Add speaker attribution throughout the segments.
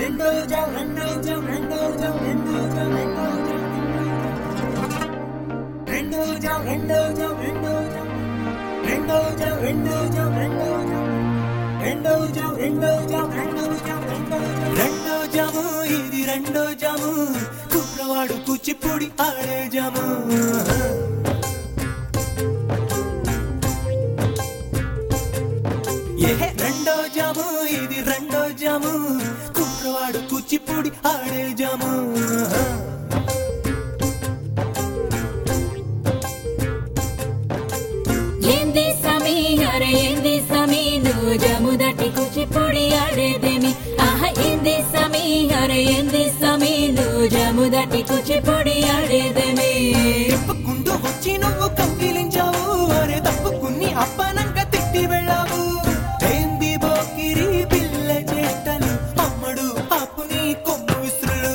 Speaker 1: రెండో జామ్ రెండో జామ్ రెండో జామ్ రెండో జామ్ రెండో జామ్ రెండో జామ్ రెండో జామ్ రెండో జామ్ రెండో జామ్ రెండో జామ్ రెండో జామ్ రెండో జామ్ రెండో జామ్ రెండో జామ్ రెండో జాము ఇది రెండో జాము కుర్రవాడు కూచిపూడి ఆడే జాము ఏహే రెండో జాము ఇది రెండో జాము కుర్రవాడు కూచిపూడి ఆడే జాము
Speaker 2: ఏంది సమీ అరే ఏంది సమీ నువ్వు జము దట్టి కూచిపూడి ఆడేదేమి ఆహా ఏంది సమీ అరే ఏంది సమీ నువ్వు జము దట్టి కూచిపూడి ఆడేదేమి
Speaker 1: తిప్పుకుంటూ వచ్చి నువ్వు కౌగిలించావు అరే తప్పుకుని అప్పనంగా తిట్టి వెళ్ళావు ఏంది బోకిరి పిల్ల చేష్టలు అమ్మడు అప్పుని కొమ్ము విసురులు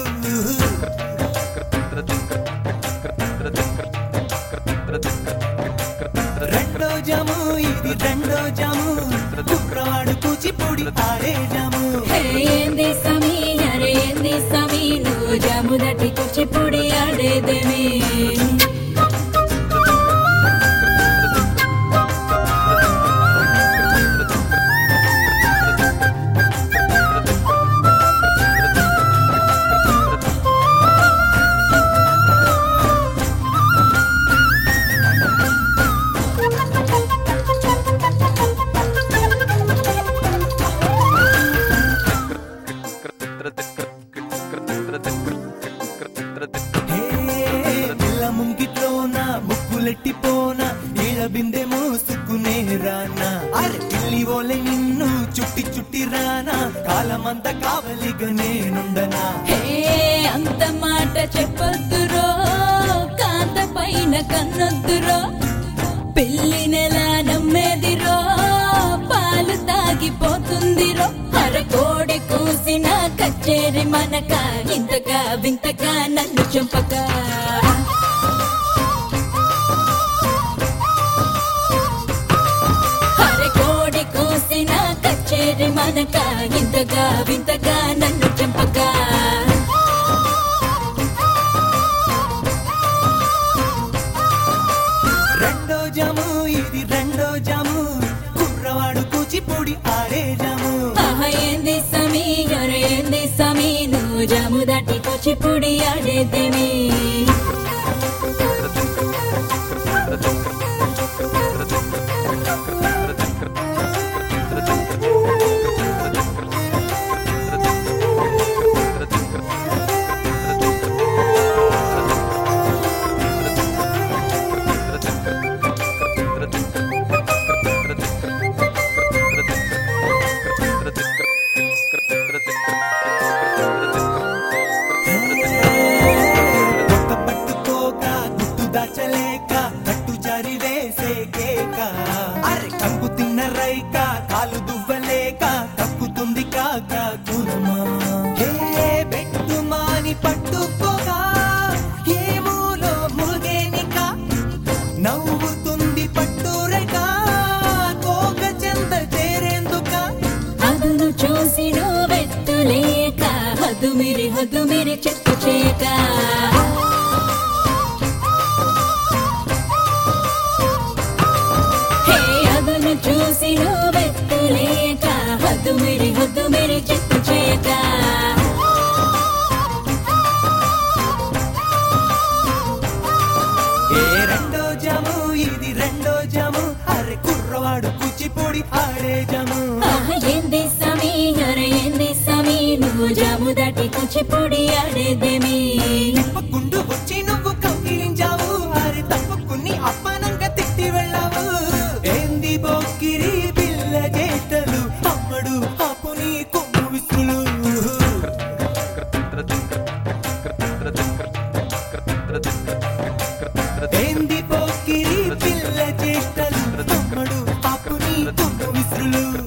Speaker 1: రెండో జాము ఇది రెండో జాము కుర్రవాడు కూచిపూడి ఆడే జాము
Speaker 2: హే ఏంది సమీ అరే ఏంది సమీ నువ్వు జము దట్టి కూచిపూడి ఆడేదేమి
Speaker 1: హే, పిల్ల ముంగిట్లోన ముక్కులెట్టిపోన నీళ్ళ బిందె మోసుకునే రానా అరే పిల్లి ఓలే నిన్ను చుట్టి చుట్టి రానా కాలమంతా కావలిగా నేనుండనా
Speaker 2: హే అంత మాట చెప్పొద్దురో కాంత పైన కన్నొద్దురో పెళ్లి నెల నమ్మేదిరో పాలు తాగిపోతుందిరో అరకోడి కూసిన కచ్చేరి మనక ఇంతగా వింతగా నన్ను చంపక అరకోడి కూసిన కచ్చేరి మనక ఇంతగా వింతగా నన్ను చంపక
Speaker 1: రెండో జాము ఇది రెండో జాము కుర్రవాడు కూచిపూడి ఆడే జాము
Speaker 2: ఆహా ఏంది సమీ అరే ఏంది సమీ నువ్వు జాము దాటి కూచిపూడి ఆడేదేమి
Speaker 1: ఒక్క పట్టుకోక గుట్టు దాచలేక కట్టు జారి వేసే కేక అరే కంకు తిన్న రైక కాలు దువ్వలేక కక్కుతుంది కాక కురమా హే బెట్టు మాని పట్టుకోగా ఏ మూలో ముగేనిక నవ్వుతుంది పట్టురేక కోక చెంద చేరేందుక
Speaker 2: అదును చూసి నువ్వెత్తులేక హద్దుమిరి హద్దుమిరి చెట్టు చేయక హే అదును చూసి నువ్వెత్తులేక హద్దుమిరి హద్దుమిరి చెట్టు చేయక
Speaker 1: ఏ రెండో జాము ఇది రెండో జాము అరే కుర్రవాడు కూచిపూడి ఆడే జాము
Speaker 2: ఆహా, ఏంది సమీ అరే ఏంది సమీ నువ్వు జాము దాటి కూచిపూడి ఆడేదేమి
Speaker 1: తిప్పకుండు వచ్చి నువ్వు కౌగిలించావు అరే తప్పుకుని అప్పనంగా తిట్టి వెళ్ళావు ఏంది బొక్కిరి పిల్ల చేష్టలు అమ్మడు అప్పుని కొమ్ము విసులు ఏంది బొక్కిరి పిల్ల చేష్టలు అమ్మడు అప్పుని కొమ్ము విసులు